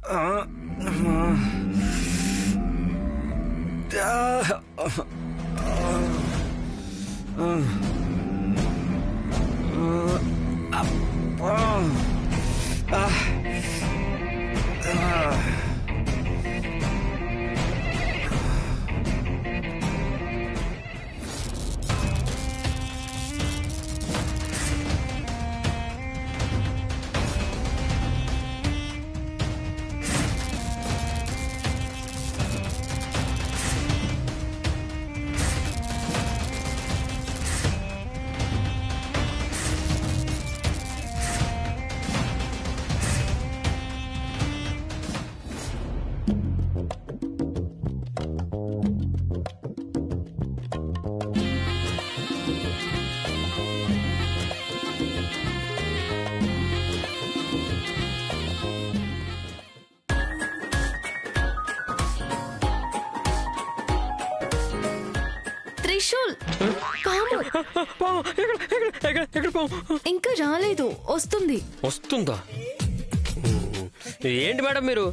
త్రిశూల్ పాము పాము ఎక్కడ ఎక్కడ ఎక్కడ ఎక్కడ పాము ఇంకా రాలేదు వస్తుంది వస్తుందా ఉమ్, ఏంటి మేడం మీరు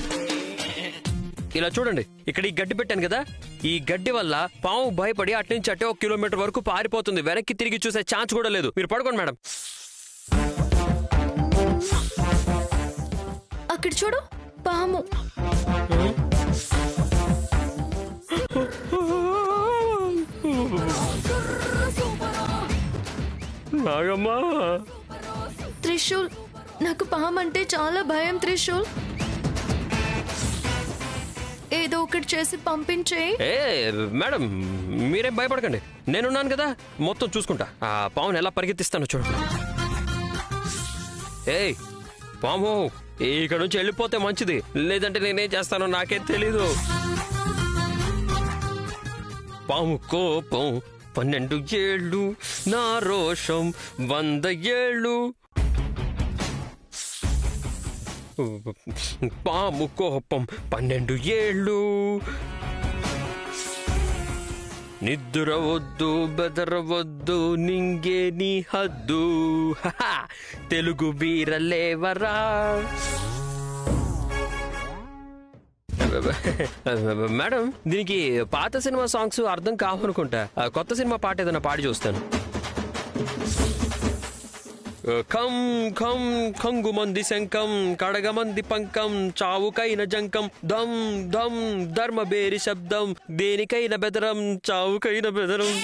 ఇలా చూడండి ఇక్కడ ఈ గడ్డి పెట్టాను కదా ఈ గడ్డి వల్ల పాము భయపడి అటు నుంచి అటే ఒక కిలోమీటర్ వరకు పారిపోతుంది వెనక్కి తిరిగి చూసే ఛాన్స్ కూడా లేదు మీరు పడుకోండి మేడం అక్కడ చూడు పాము నాగమ్మా త్రిశూల్ నాకు పాము అంటే చాలా భయం త్రిశూల్ ఏదో ఒకటి చేసి పంపించే ఏ మేడం మీరేం భయపడకండి నేనున్నాను కదా మొత్తం చూసుకుంటా ఆ పాముని ఎలా పరిగెత్తిస్తానో చూడండి ఏయ్ పాము ఇక్కడ నుంచి వెళ్ళిపోతే మంచిది లేదంటే నేనేం చేస్తానో నాకే తెలీదు పాము కోపం పన్నెండు ఏళ్ళు నా రోషం వంద ఏళ్ళు పాము కోపం పన్నెండు ఏళ్ళు నిద్రవద్దు బెదరవద్దు నింగే నీ హద్దు హహా, తెలుగు వీరలేవరా మేడం దీనికి పాత సినిమా సాంగ్స్ అర్థం కావనుకుంటా ఆ, కొత్త సినిమా పాట ఏదైనా పాడి చూస్తాను ఖం ఖం ఖంగుమంది శంఖం కడగమంది పంకం చావుకైన జంకం దమ్ దమ్ ధర్మబేరి శబ్దం దేనికైన బెదరం చావుకైన బెదరం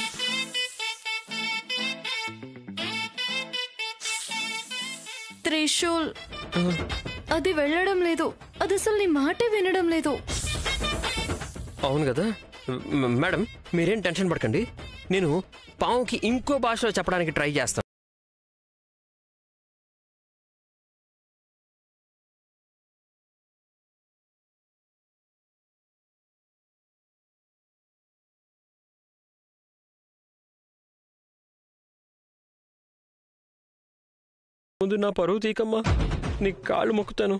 త్రిశూల్ అది వెళ్ళడం లేదు అది అసలు నీ మాటే వినడం లేదు అవును కదా మ- మేడం మీరేం టెన్షన్ పడకండి నేను పావుకి ఇంకో భాషలో చెప్పడానికి ట్రై చేస్తాను ముందు నా పరువు తీకమ్మా నీ కాళ్ళు మొక్కుతాను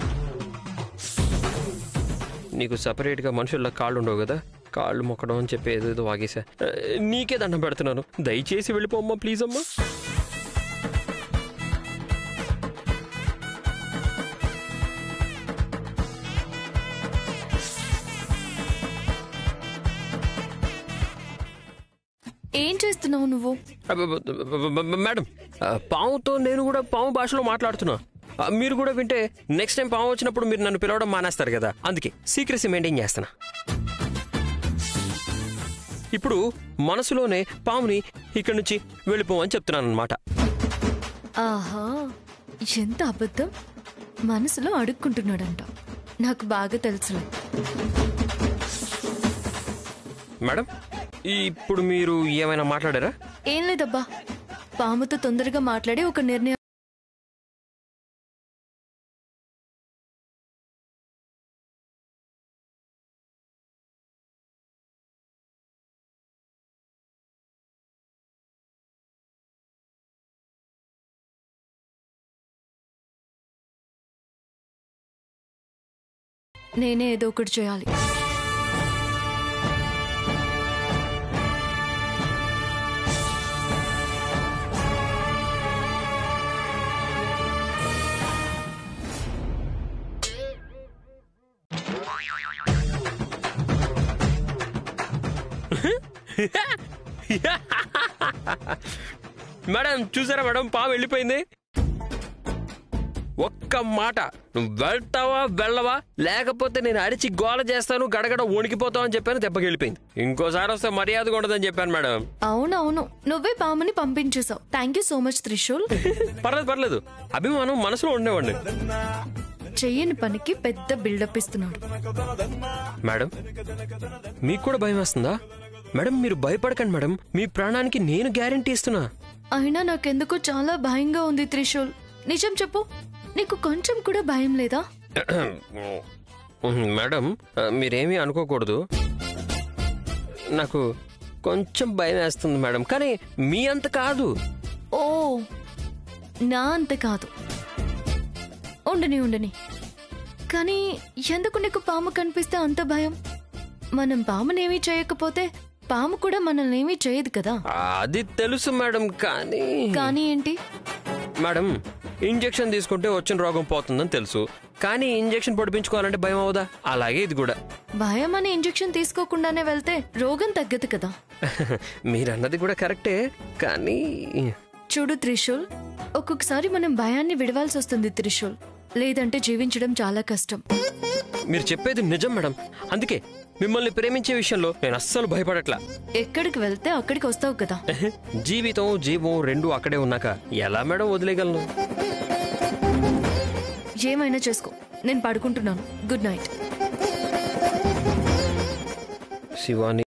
నీకు సపరేట్గా మనుషుల్లో కాళ్ళు ఉండవు కదా కాళ్ళు మొక్కడం అని చెప్పి ఏదో ఏదో వాగేసా ఆ, నీకే దండం పెడుతున్నాను దయచేసి వెళ్ళిపోమ్మా ప్లీజ్ అమ్మా ఏం చేస్తున్నావు నువ్వు అబ్బబ్బబ్బబ్బబ్బ, మేడం ఆ, పావుతో నేను కూడా పాము భాషలో మాట్లాడుతున్నా ఆ, మీరు కూడా వింటే నెక్స్ట్ టైం పాము వచ్చినప్పుడు మీరు నన్ను పిలవడం మానేస్తారు కదా అందుకే సీక్రెసీ మెయింటైన్ చేస్తున్నా ఇప్పుడు మనసులోనే పాముని ఇక్కడి నుంచి వెళ్ళిపోమని చెప్తున్నాను అనమాట ఆహా ఎంత అబద్ధం మనసులో అడుక్కుంటున్నాడంట నాకు బాగా తెలుసులే మేడం ఇప్పుడు మీరు ఏమైనా మాట్లాడారా ఏం లేదబ్బా పాముతో తొందరగా మాట్లాడి ఒక నిర్ణయం నేనే ఏదో ఒకటి చేయాలి మేడం చూసారా మేడం పాము వెళ్ళిపోయింది ఒక్క మాట నువ్వు వెళ్తావా వెళ్ళవా లేకపోతే నేను అరిచి గోల చేస్తాను గడగడ వణికిపోతావు అని చెప్పాను దెబ్బకి వెళ్ళిపోయింది ఇంకోసారి వస్తే మర్యాదగా ఉండదని చెప్పాను మేడం అవునవును నువ్వే పాముని పంపించేశావు thank you so much Trishul పర్లేదు పర్లేదు అభిమానం మనసులో ఉండేవాడిని చెయ్యని పనికి పెద్ద బిల్డప్ ఇస్తున్నాడు మేడం మీకు కూడా భయం వేస్తుందా మేడం మీరు భయపడకండి మేడం మీ ప్రాణానికి నేను గ్యారంటీ ఇస్తున్నా అయినా నాకెందుకు చాలా భయంగా ఉంది త్రిశూల్ నిజం చెప్పు నీకు కొంచెం కూడా భయం లేదా మేడం మీరేమీ అనుకోకూడదు నాకు కొంచెం భయం వేస్తుంది మేడం కానీ మీ అంత కాదు ఓ నా అంత కాదు ఉండని ఉండని కానీ ఎందుకు నీకు పాము కనిపిస్తే అంత భయం మనం పామునేమీ చేయకపోతే పాము కూడా మనల్ని ఏమీ చేయదు కదా అది తెలుసు మేడం కానీ కానీ ఏంటి మేడం ఇంజెక్షన్ తీసుకుంటే వచ్చిన రోగం పోతుందని తెలుసు కానీ ఇంజెక్షన్ పొడిపించుకోవాలంటే భయం అవదా అలాగే ఇది కూడా భయం అనే ఇంజెక్షన్ తీసుకోకుండానే వెళ్తే రోగం తగ్గదు కదా మీరన్నది కూడా కరెక్టే కానీ చూడు త్రిశూల్ ఒక్కొక్కసారి మనం భయాన్ని విడవాల్సి వస్తుంది త్రిశూల్ లేదంటే జీవించడం చాలా కష్టం మీరు చెప్పేది నిజం మేడం అందుకే మిమ్మల్ని ప్రేమించే విషయంలో నేను అస్సలు భయపడట్లా ఎక్కడికి వెళ్తే అక్కడికి వస్తావు కదా జీవితం జీవం రెండు అక్కడే ఉన్నాక ఎలా మేడం వదిలేయగలను ఏమైనా చేసుకో నేను పడుకుంటున్నాను గుడ్ నైట్ శివాని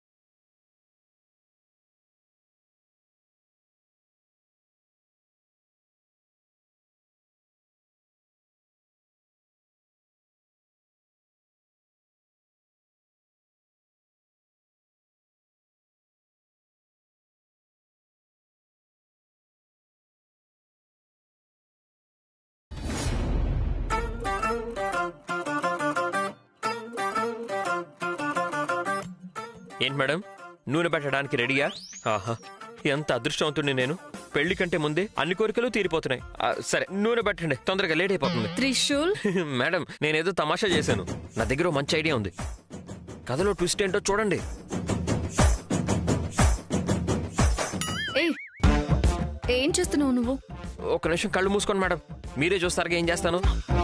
ఏంటి మేడం నూనె పెట్టడానికి రెడీయా ఆహా ఎంత అదృష్టవంతుడిని నేను పెళ్లి కంటే ముందే అన్ని కోరికలు తీరిపోతున్నాయి ఆ, సరే నూనె పెట్టండి తొందరగా లేట్ అయిపోతుంది త్రిశూల్ మేడం నేనేదో తమాషా చేశాను నా దగ్గర ఓ మంచి ఐడియా ఉంది కథలో ట్విస్ట్ ఏంటో చూడండి ఏ ఏం చేస్తున్నావు నువ్వు ఒక నిమిషం కళ్ళు మూసుకోండి మేడం మీరే చూస్తారుగా ఏం చేస్తాను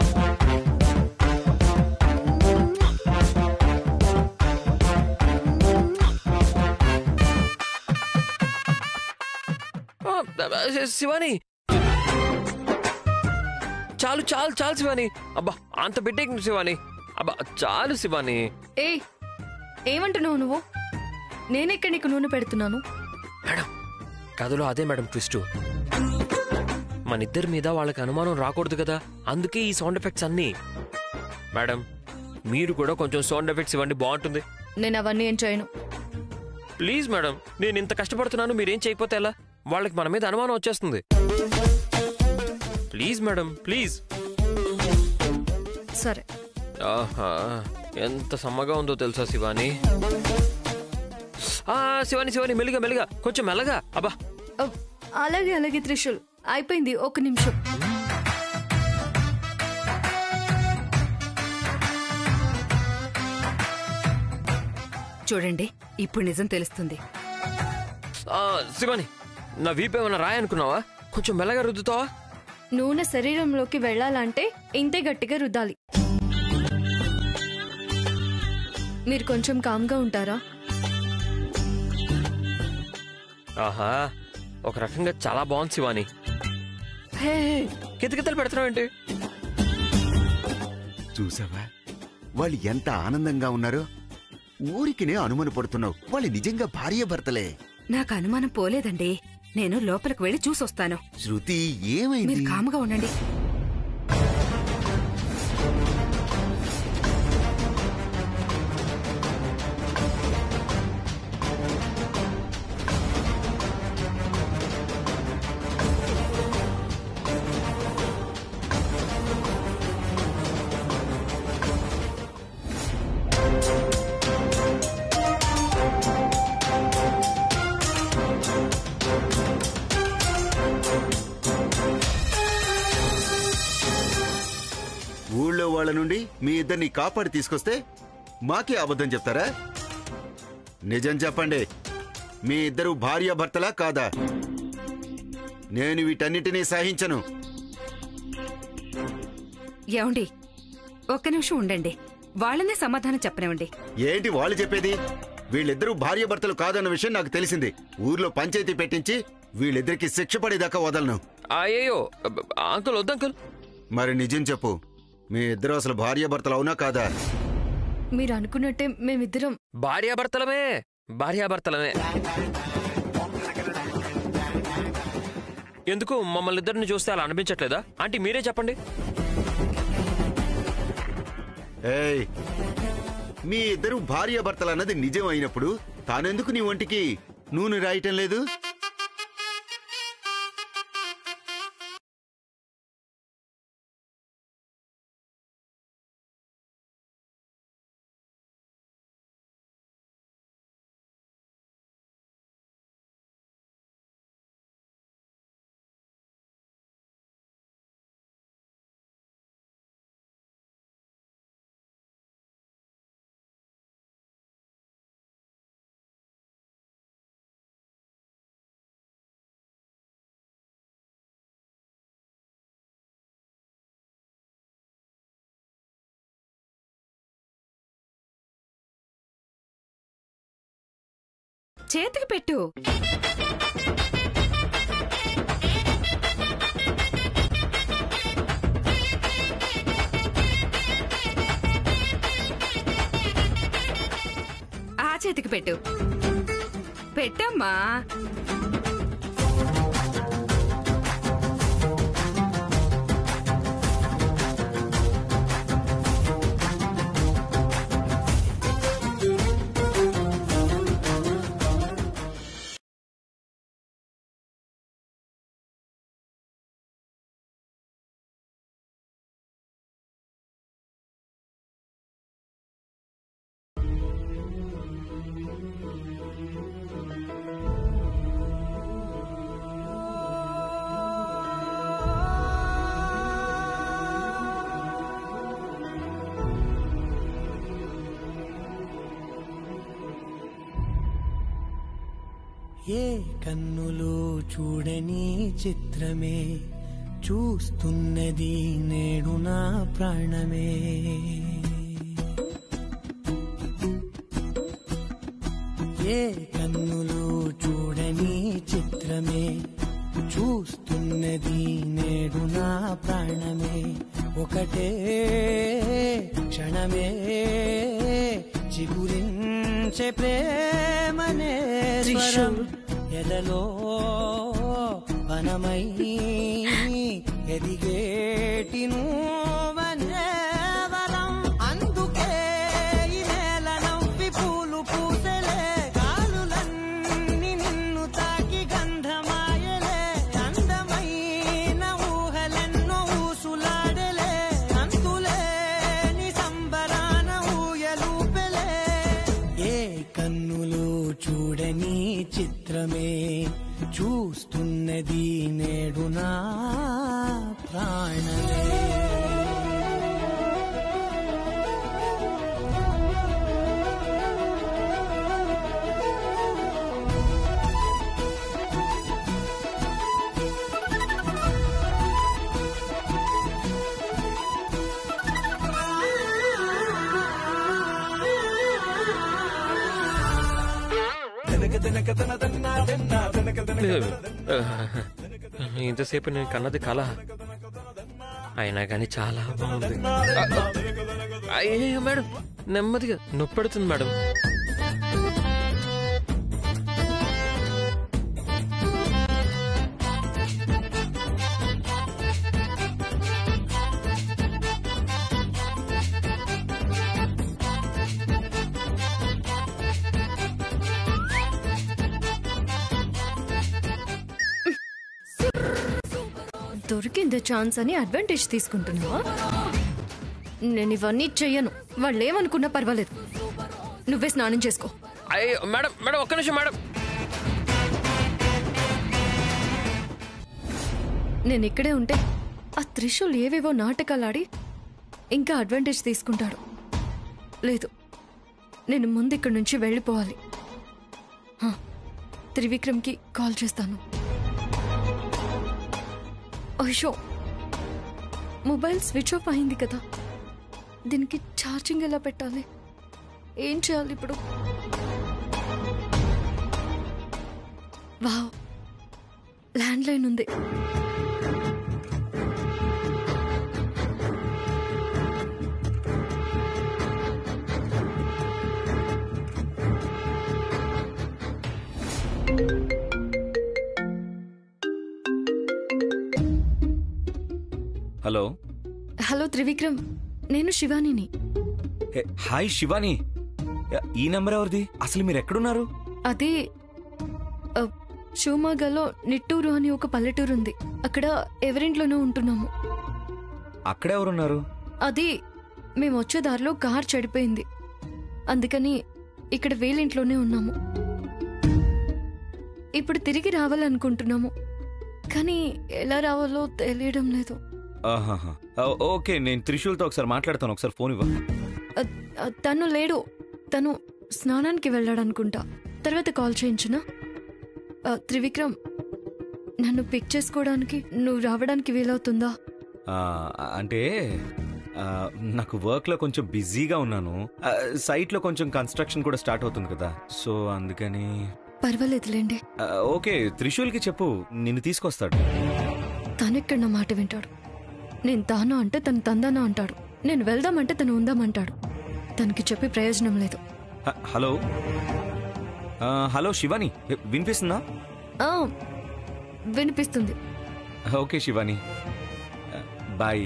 ఆ, శివాని చాలు చాలు చాలు శివాని అబ్బా అంత బిడ్డకి శివాని అబ్బా చాలు శివాని ఏ ఏమంటున్నావు నువ్వు నేనెక్కడ నీకు నూనె పెడుతున్నాను మేడం కథలో అదే మేడం ట్విస్ట్ మన ఇద్దరి మీద వాళ్ళకి అనుమానం రాకూడదు కదా అందుకే ఈ సౌండ్ ఎఫెక్ట్స్ అన్నీ మేడం మీరు కూడా కొంచెం సౌండ్ ఎఫెక్ట్స్ ఇవ్వండి బాగుంటుంది నేను అవన్నీ ఏం చేయను ప్లీజ్ మేడం నేను ఇంత కష్టపడుతున్నాను మీరేం చేయకపోతే ఎలా వాళ్ళకి మన మీద అనుమానం వచ్చేస్తుంది ప్లీజ్ మేడం ప్లీజ్ సరే ఆహా ఎంత సమ్మగా ఉందో తెలుసా శివాని ఆ శివాని శివాని మెల్లిగా మెల్లిగా కొంచెం మెల్లగా అబ్బా ఓ, అలాగే అలాగే త్రిశూల్ అయిపోయింది ఒక నిమిషం చూడండి ఇప్పుడు నిజం తెలుస్తుంది ఆ, శివాని నా వీపు ఏమైనా రాయనుకున్నావా కొంచెం మెల్లగా రుద్దుతావా నూనె శరీరంలోకి వెళ్ళాలంటే ఇంతే గట్టిగా రుద్దాలి మీరు కొంచెం కామ్గా ఉంటారా ఆహా ఒక రకంగా చాలా బాగుంది శివాని హే కితకితలు పెడుతున్నావు ఏంటి చూసావా వాళ్ళు ఎంత ఆనందంగా ఉన్నారో ఊరికినే అనుమాన పడుతున్నావు వాళ్ళు నిజంగా భార్య భర్తలే నాకు అనుమానం పోలేదండి నేను లోపలికి వెళ్ళి చూసొస్తాను శృతి ఏమైంది మీరు కాముగా ఉండండి ఊళ్ళో వాళ్ళ నుండి మీ ఇద్దరిని కాపాడి తీసుకొస్తే మాకే అబద్ధం చెప్తారా నిజం చెప్పండి మీ ఇద్దరు భార్యాభర్తలా కాదా నేను వీటన్నిటినీ సహించను ఏమండి ఒక్క నిమిషం ఉండండి వాళ్ళనే సమాధానం చెప్పనివ్వండి ఏంటి వాళ్ళు చెప్పేది వీళ్ళిద్దరూ భార్యాభర్తలు కాదన్న విషయం నాకు తెలిసింది ఊర్లో పంచాయతీ పెట్టించి వీళ్ళిద్దరికి శిక్ష పడేదాకా వదలను అయ్యో అంకుల్ వద్దు అంకుల్ మరి నిజం చెప్పు మీ ఇద్దరు అసలు భార్యాభర్తలు అవునా కాదా మీరు అనుకున్నట్టే మేమిద్దరం భార్యాభర్తలమే భార్యాభర్తలమే ఎందుకు మమ్మల్ని ఇద్దరిని చూస్తే అలా అనిపించట్లేదా ఆంటీ మీరే చెప్పండి ఏయ్ మీ ఇద్దరు భార్యాభర్తలు అన్నది నిజం అయినప్పుడు తానెందుకు నీ ఒంటికి నూనె రాయటం లేదు చేతికి పెట్టు ఆ చేతికి పెట్టు పెట్టమ్మా ఏ కన్నులు చూడని చిత్రమే చూస్తున్నది నేడు నా ప్రాణమే ఏ కన్నులు చూడని చిత్రమే చూస్తున్నది నేడు నా ప్రాణమే ఒకటే క్షణమే చిగురించే ప్రేమనే స్వరం ఎదలో వనమై ఎదిగేటి నువ్వనే వరం అందుకే ఈ నేల నవ్వి పూలు పూసలే గాలులన్నీ నిన్ను తాకి గంధమాయలే అందమైన ఊహలెన్నో ఊసులాడలే అంతులేని సంబరాన ఊయలూపెలే ఏ కన్నులు చూడని చిత్రమే చూస్తున్నది నేడు నా ప్రాణమే ఇంతసేపు నేను కన్నది కళ అయినా కానీ చాలా బాగుంది అయ్యో మేడం నెమ్మదిగా నొప్పెడుతుంది మేడం దొరికింది ఛాన్స్ అని అడ్వాంటేజ్ తీసుకుంటున్నావా నేను ఇవన్నీ చెయ్యను వాళ్ళు ఏమనుకున్నా పర్వాలేదు నువ్వే స్నానం చేసుకో అయ్యో మేడం మేడం ఒక్క నిమిషం మేడం నేను ఇక్కడే ఉంటే ఆ త్రిశూల్ ఏవేవో నాటకాలు ఆడి ఇంకా అడ్వాంటేజ్ తీసుకుంటాడు లేదు నేను ముందు ఇక్కడి నుంచి వెళ్ళిపోవాలి హ, త్రివిక్రమ్కి కాల్ చేస్తాను అయ్యో మొబైల్ స్విచ్ ఆఫ్ అయింది కదా దీనికి ఛార్జింగ్ ఎలా పెట్టాలి ఏం చేయాలి ఇప్పుడు వావ్ ల్యాండ్ లైన్ ఉంది హలో హలో త్రివిక్రమ్ నేను శివానిని హే, హాయ్ శివాని యా, ఈ నెంబర్ ఎవరిది అసలు మీరు ఎక్కడున్నారు అది అ, షివమోగాలో నిట్టూరు అని ఒక పల్లెటూరు ఉంది అక్కడ ఎవరింట్లోనూ ఉంటున్నాము అక్కడ ఎవరున్నారు అది మేము వచ్చే దారిలో కార్ చెడిపోయింది అందుకని ఇక్కడ వేలింట్లోనే ఉన్నాము ఇప్పుడు తిరిగి రావాలనుకుంటున్నాము కానీ ఎలా రావాలో తెలియడం లేదు ఆహాహా. ఆ, ఓకే నేను త్రిశూల్తో ఒకసారి మాట్లాడతాను ఒకసారి ఫోన్ ఇవ్వ అ, అ, తను లేడు తను స్నానానికి వెళ్ళాడనుకుంటా తర్వాత కాల్ చేయించునా అ, త్రివిక్రమ్ నన్ను పిక్ చేసుకోవడానికి నువ్వు రావడానికి వీలవుతుందా ఆ, అంటే ఆ, నాకు వర్క్లో కొంచెం బిజీగా ఉన్నాను ఆ, సైట్లో కొంచెం కన్స్ట్రక్షన్ కూడా స్టార్ట్ అవుతుంది కదా సో అందుకని పర్వాలేదులేండి ఆ, ఓకే త్రిశూల్కి చెప్పు నిన్ను తీసుకొస్తాడు తనెక్కడ నా మాట వింటాడు నేను తాను అంటే తను తందానా అంటాడు నేను వెళ్దామంటే తను ఉందామంటాడు తనకి చెప్పి ప్రయోజనం లేదు హ- హలో ఆ, హలో శివాని ఏ, వినిపిస్తుందా ఆ, వినిపిస్తుంది ఓకే శివాని ఆ, బాయ్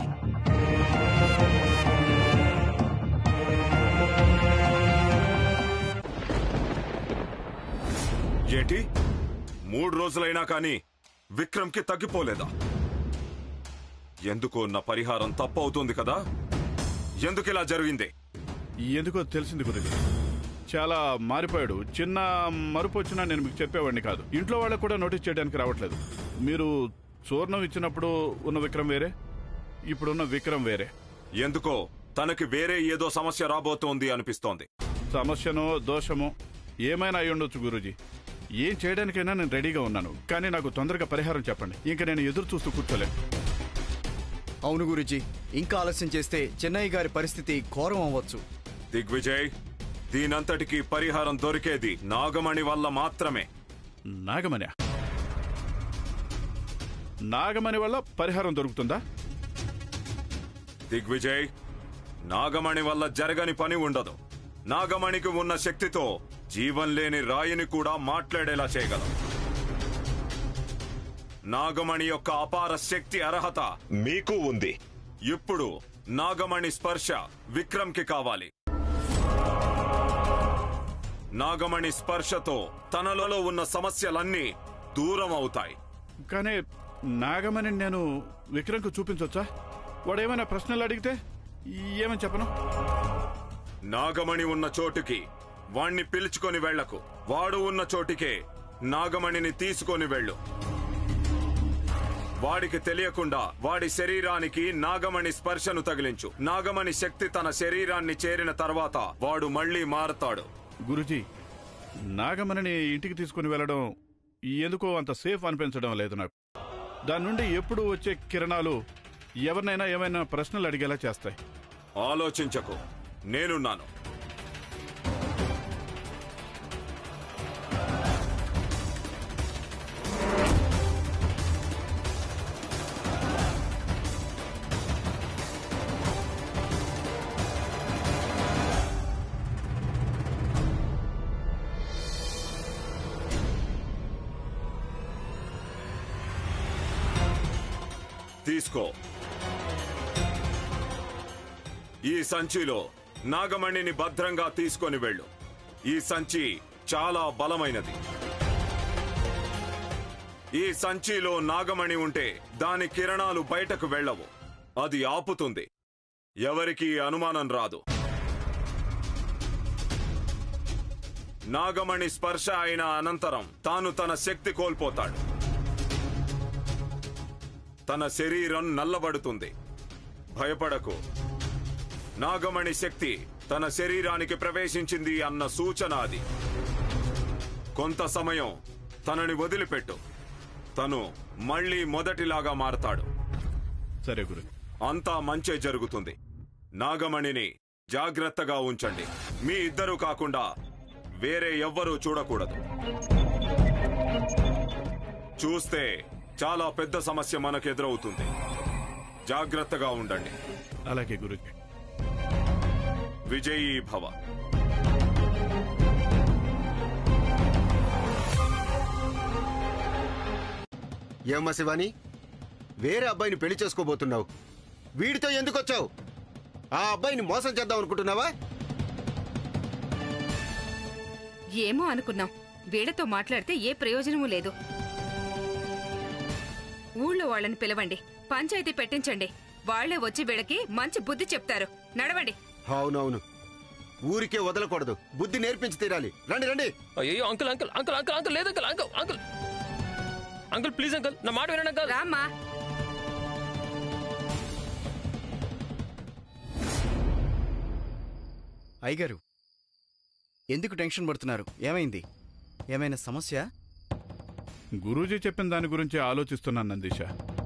ఏంటి మూడు రోజులైనా కానీ విక్రమ్కి తగ్గిపోలేదా ఎందుకో నా పరిహారం తప్పు అవుతుంది కదా ఎందుకు ఇలా జరిగింది ఎందుకో తెలిసింది గురుజీ చాలా మారిపోయాడు చిన్న మరుపు వచ్చినా నేను మీకు చెప్పేవాడిని కాదు ఇంట్లో వాళ్ళకు కూడా నోటీస్ చేయడానికి రావట్లేదు మీరు చూర్ణం ఇచ్చినప్పుడు ఉన్న విక్రమ్ వేరే ఇప్పుడున్న విక్రమ్ వేరే ఎందుకో తనకి వేరే ఏదో సమస్య రాబోతోంది అనిపిస్తోంది సమస్యనో దోషమో ఏమైనా అయి ఉండొచ్చు గురూజీ ఏం చేయడానికైనా నేను రెడీగా ఉన్నాను కానీ నాకు తొందరగా పరిహారం చెప్పండి ఇంకా నేను ఎదురు చూస్తూ కూర్చోలేను అవును గురుజీ ఇంకా ఆలస్యం చేస్తే చెన్నై గారి పరిస్థితి ఘోరం అవ్వచ్చు దిగ్విజయ్ దీనంతటికి పరిహారం దొరికేది నాగమణి వల్ల మాత్రమే నాగమణి నాగమణి వల్ల పరిహారం దొరుకుతుందా దిగ్విజయ్ నాగమణి వల్ల జరగని పని ఉండదు నాగమణికి ఉన్న శక్తితో జీవం లేని రాయిని కూడా మాట్లాడేలా చేయగలం నాగమణి యొక్క అపార శక్తి అర్హత మీకు ఉంది ఇప్పుడు నాగమణి స్పర్శ విక్రమ్కి కావాలి నాగమణి స్పర్శతో తనలో ఉన్న సమస్యలన్నీ దూరం అవుతాయి కానీ నాగమణి నేను విక్రమ్కు చూపించవచ్చా వాడు ఏమైనా ప్రశ్నలు అడిగితే ఏమని చెప్పను నాగమణి ఉన్న చోటుకి వాణ్ణి పిలుచుకొని వెళ్లకు వాడు ఉన్న చోటికే నాగమణిని తీసుకొని వెళ్ళు వాడికి తెలియకుండా వాడి శరీరానికి నాగమణి స్పర్శను తగిలించు నాగమణి శక్తి తన శరీరాన్ని చేరిన తర్వాత వాడు మళ్ళీ మారతాడు గురుజీ నాగమణిని ఇంటికి తీసుకుని వెళ్ళడం ఎందుకో అంత సేఫ్ అనిపించడం లేదు నాకు దాని నుండి ఎప్పుడు వచ్చే కిరణాలు ఎవరినైనా ఏమైనా ప్రశ్నలు అడిగేలా చేస్తాయి ఆలోచించకు నేనున్నాను తీసుకో ఈ సంచిలో నాగమణిని భద్రంగా తీసుకొని వెళ్ళు ఈ సంచి చాలా బలమైనది ఈ సంచిలో నాగమణి ఉంటే దాని కిరణాలు బయటకు వెళ్ళవు అది ఆపుతుంది ఎవరికీ అనుమానం రాదు నాగమణి స్పర్శ అయిన అనంతరం తాను తన శక్తి కోల్పోతాడు తన శరీరం నల్లబడుతుంది భయపడకు నాగమణి శక్తి తన శరీరానికి ప్రవేశించింది అన్న సూచన అది కొంత సమయం తనని వదిలిపెట్టు తను మళ్ళీ మొదటిలాగా మారతాడు సరే గురుజీ అంతా మంచే జరుగుతుంది నాగమణిని జాగ్రత్తగా ఉంచండి మీ ఇద్దరు కాకుండా వేరే ఎవ్వరూ చూడకూడదు చూస్తే చాలా పెద్ద సమస్య మనకు ఎదురవుతుంది జాగ్రత్తగా ఉండండి అలాగే గురుజీ విజయీ భవ ఏమ్మా శివాని వేరే అబ్బాయిని పెళ్లి చేసుకోబోతున్నావు వీడితో ఎందుకు వచ్చావు ఆ అబ్బాయిని మోసం చేద్దాం అనుకుంటున్నావా ఏమో అనుకున్నాం వీళ్ళతో మాట్లాడితే ఏ ప్రయోజనమూ లేదు ఊళ్ళో వాళ్ళని పిలవండి పంచాయతీ పెట్టించండి వాళ్లే వచ్చి వీళ్ళకి మంచి బుద్ధి చెప్తారు నడవండి అవునవును ఊరికే వదలకూడదు బుద్ధి నేర్పించి తీరాలి రండి రండి అయ్యో uncle uncle uncle uncle uncle లేదు uncle uncle uncle uncle please uncle నా మాట వినండి అంకుల్ రామ్మా అయ్యగారు ఎందుకు టెన్షన్ పడుతున్నారు ఏమైంది ఏమైనా సమస్య గురూజీ చెప్పిన దాని గురించి ఆలోచిస్తున్నాను నందీష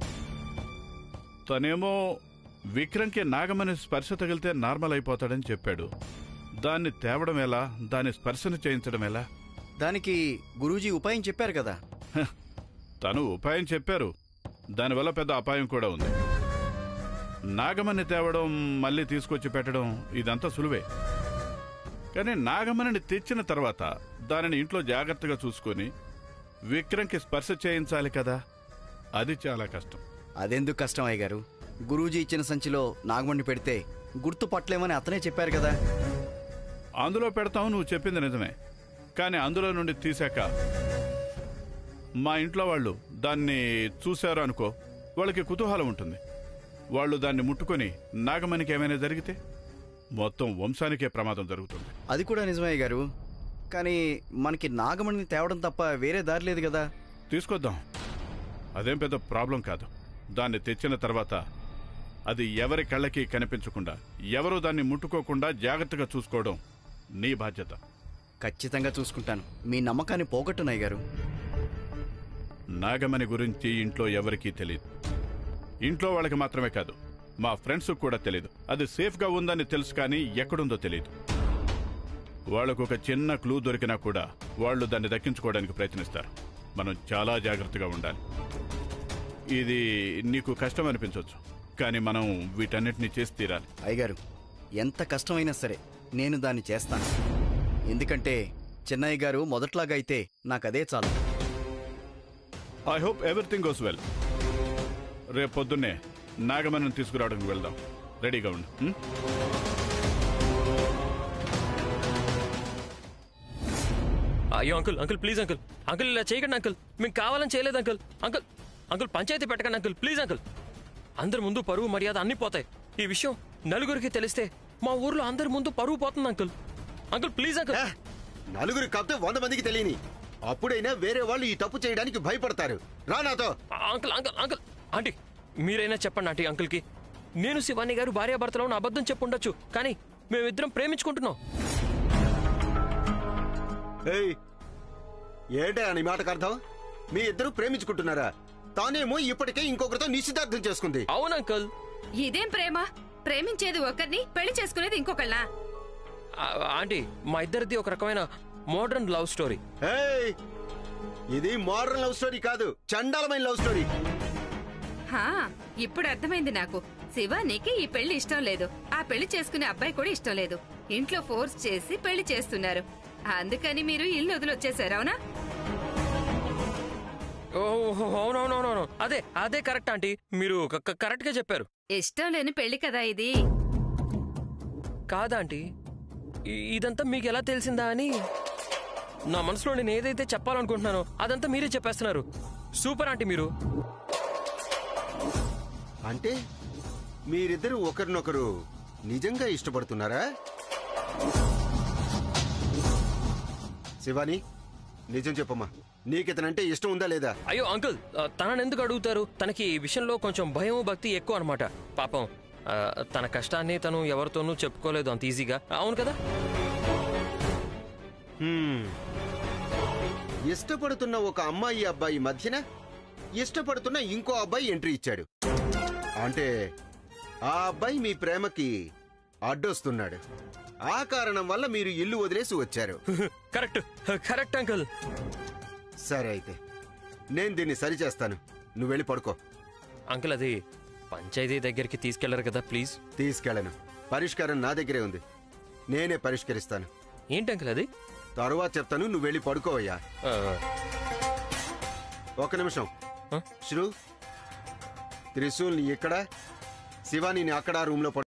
తనేమో విక్రమ్కి నాగమని స్పర్శ తగిలితే నార్మల్ అయిపోతాడని చెప్పాడు దాన్ని తేవడం ఎలా దాని స్పర్శను చేయించడం ఎలా దానికి గురూజీ ఉపాయం చెప్పారు కదా హ, తను ఉపాయం చెప్పారు దానివల్ల పెద్ద అపాయం కూడా ఉంది నాగమణి తేవడం మళ్ళీ తీసుకొచ్చి పెట్టడం ఇదంతా సులువే కానీ నాగమణిని తెచ్చిన తర్వాత దానిని ఇంట్లో జాగ్రత్తగా చూసుకొని విక్రమ్కి స్పర్శ చేయించాలి కదా అది చాలా కష్టం అదెందుకు కష్టం అయ్యగారు గురూజీ ఇచ్చిన సంచిలో నాగమణి పెడితే గుర్తు పట్టలేమని అతనే చెప్పారు కదా అందులో పెడతావు నువ్వు చెప్పింది నిజమే కానీ అందులో నుండి తీశాక మా ఇంట్లో వాళ్ళు దాన్ని చూశారు అనుకో వాళ్ళకి కుతూహలం ఉంటుంది వాళ్ళు దాన్ని ముట్టుకొని నాగమణికి ఏమైనా జరిగితే మొత్తం వంశానికే ప్రమాదం జరుగుతుంది అది కూడా నిజమే గారు కానీ మనకి నాగమణిని తేవడం తప్ప వేరే దారి లేదు కదా తీసుకొద్దాం అదేం పెద్ద ప్రాబ్లం కాదు దాన్ని తెచ్చిన తర్వాత అది ఎవరి కళ్ళకి కనిపించకుండా ఎవరు దాన్ని ముట్టుకోకుండా జాగ్రత్తగా చూసుకోవడం నీ బాధ్యత ఖచ్చితంగా చూసుకుంటాను మీ నమ్మకాన్ని పోగొట్టున్నాయి గారు నాగమణి గురించి ఇంట్లో ఎవరికీ తెలియదు ఇంట్లో వాళ్ళకి మాత్రమే కాదు మా ఫ్రెండ్స్ కూడా తెలియదు అది సేఫ్గా ఉందని తెలుసు కానీ ఎక్కడుందో తెలియదు వాళ్ళకు ఒక చిన్న క్లూ దొరికినా కూడా వాళ్ళు దాన్ని దక్కించుకోవడానికి ప్రయత్నిస్తారు మనం చాలా జాగ్రత్తగా ఉండాలి ఇది నీకు కష్టం అనిపించవచ్చు కానీ మనం వీటన్నిటిని చేసి తీరాలి అయ్యగారు ఎంత కష్టమైనా సరే నేను దాన్ని చేస్తాను ఎందుకంటే చెన్నయ్య గారు మొదట్లాగా అయితే నాకదే చాలు I hope everything goes well రేపు పొద్దున్నే నాగమణిని తీసుకురావడానికి వెళ్దాం రెడీగా ఉండు ఉం? అయ్యో uncle uncle please uncle uncle ఇలా చేయకండి అంకుల్ మీకు కావాలని చేయలేదు అంకుల్ అంకుల్ అంకుల్ పంచాయతీ పెట్టకండి అంకుల్ ప్లీజ్ అంకుల్ అందరి ముందు పరువు మర్యాద అన్ని పోతాయి ఈ విషయం నలుగురికి తెలిస్తే మా ఊర్లో అందరి ముందు పరువు పోతుంది అంకుల్ అంకుల్ ప్లీజ్ అంకుల్ ఏ, నలుగురు కాకపోతే వంద మందికి తెలియని అప్పుడైనా వేరే వాళ్ళు ఈ తప్పు చేయడానికి భయపడతారు రా నాతో అంకుల్ అంకుల్ అంకుల్ ఆంటీ మీరైనా చెప్పండి ఆంటీ అంకుల్కి నేను శివాని గారు భార్యాభర్తలో ఉన్న అబద్ధం చెప్పుండొచ్చు కానీ మేమిద్దరం ప్రేమించుకుంటున్నాం ఏయ్ ఏంటే అని మాటకు అర్థం మీ ఇద్దరు ప్రేమించుకుంటున్నారా తానేమో ఇప్పటికే ఇంకొకరితో నిశ్చితార్థం చేసుకుంది అవును అంకుల్ ఇదేం ప్రేమ ప్రేమించేది ఒకరిని పెళ్లి చేసుకునేది ఇంకొకళ్ళ ఆ, ఆంటీ మా ఇద్దరిది ఒక రకమైన మోడర్న్ లవ్ స్టోరీ ఏయ్ ఇది మోడర్న్ లవ్ స్టోరీ కాదు చండాలమైన లవ్ స్టోరీ హా ఇప్పుడు అర్థమైంది నాకు శివానికి ఈ పెళ్లి ఇష్టం లేదు ఆ పెళ్లి చేసుకునే అబ్బాయి కూడా ఇష్టం లేదు ఇంట్లో ఫోర్స్ చేసి పెళ్లి చేస్తున్నారు అందుకని మీరు ఇల్లు వదిలొచ్చేసారు అవునా ఓహో అవునవునవునవును అదే అదే కరెక్ట్ ఆంటీ మీరు కరెక్ట్ గా చెప్పారు ఇష్టం లేని పెళ్లి కదా ఇది కాదా ఆంటీ ఇ- ఇదంతా మీకు ఎలా తెలిసిందా అని నా మనసులో నేను ఏదైతే చెప్పాలనుకుంటున్నానో అదంతా మీరే చెప్పేస్తున్నారు సూపర్ ఆంటీ మీరు అంటే మీరిద్దరు ఒకరినొకరు నిజంగా ఇష్టపడుతున్నారా శివాని నిజం చెప్పమ్మా నీకితనంటే ఇష్టం ఉందా లేదా అయ్యో అంకుల్ ఆ, తనని ఎందుకు అడుగుతారు తనకి ఈ విషయంలో కొంచెం భయం భక్తి ఎక్కువ అనమాట పాపం ఆ, తన కష్టాన్ని తను ఎవరితోనూ చెప్పుకోలేదు అంత ఈజీగా అవును కదా హ్మ్. ఇష్టపడుతున్న ఒక అమ్మాయి అబ్బాయి మధ్యన ఇష్టపడుతున్న ఇంకో అబ్బాయి ఎంట్రీ ఇచ్చాడు అంటే ఆ అబ్బాయి మీ ప్రేమకి అడ్డొస్తున్నాడు ఆ కారణం వల్ల మీరు ఇల్లు వదిలేసి వచ్చారు కరెక్ట్ కరెక్ట్ అంకుల్ సరే అయితే నేను దీన్ని సరిచేస్తాను నువ్వు వెళ్ళి పడుకో అంకుల్ అది పంచాయతీ దగ్గరికి తీసుకెళ్లరు కదా ప్లీజ్ తీసుకెళ్ళను పరిష్కారం నా దగ్గరే ఉంది నేనే పరిష్కరిస్తాను ఏంటి అంకుల్ అది తరువాత చెప్తాను నువ్వు వెళ్ళి పడుకోవయ్యా ఆ, ఒక నిమిషం ఆ? శ్రు త్రిశూల్ని ఇక్కడ శివాని అక్కడ రూమ్ లో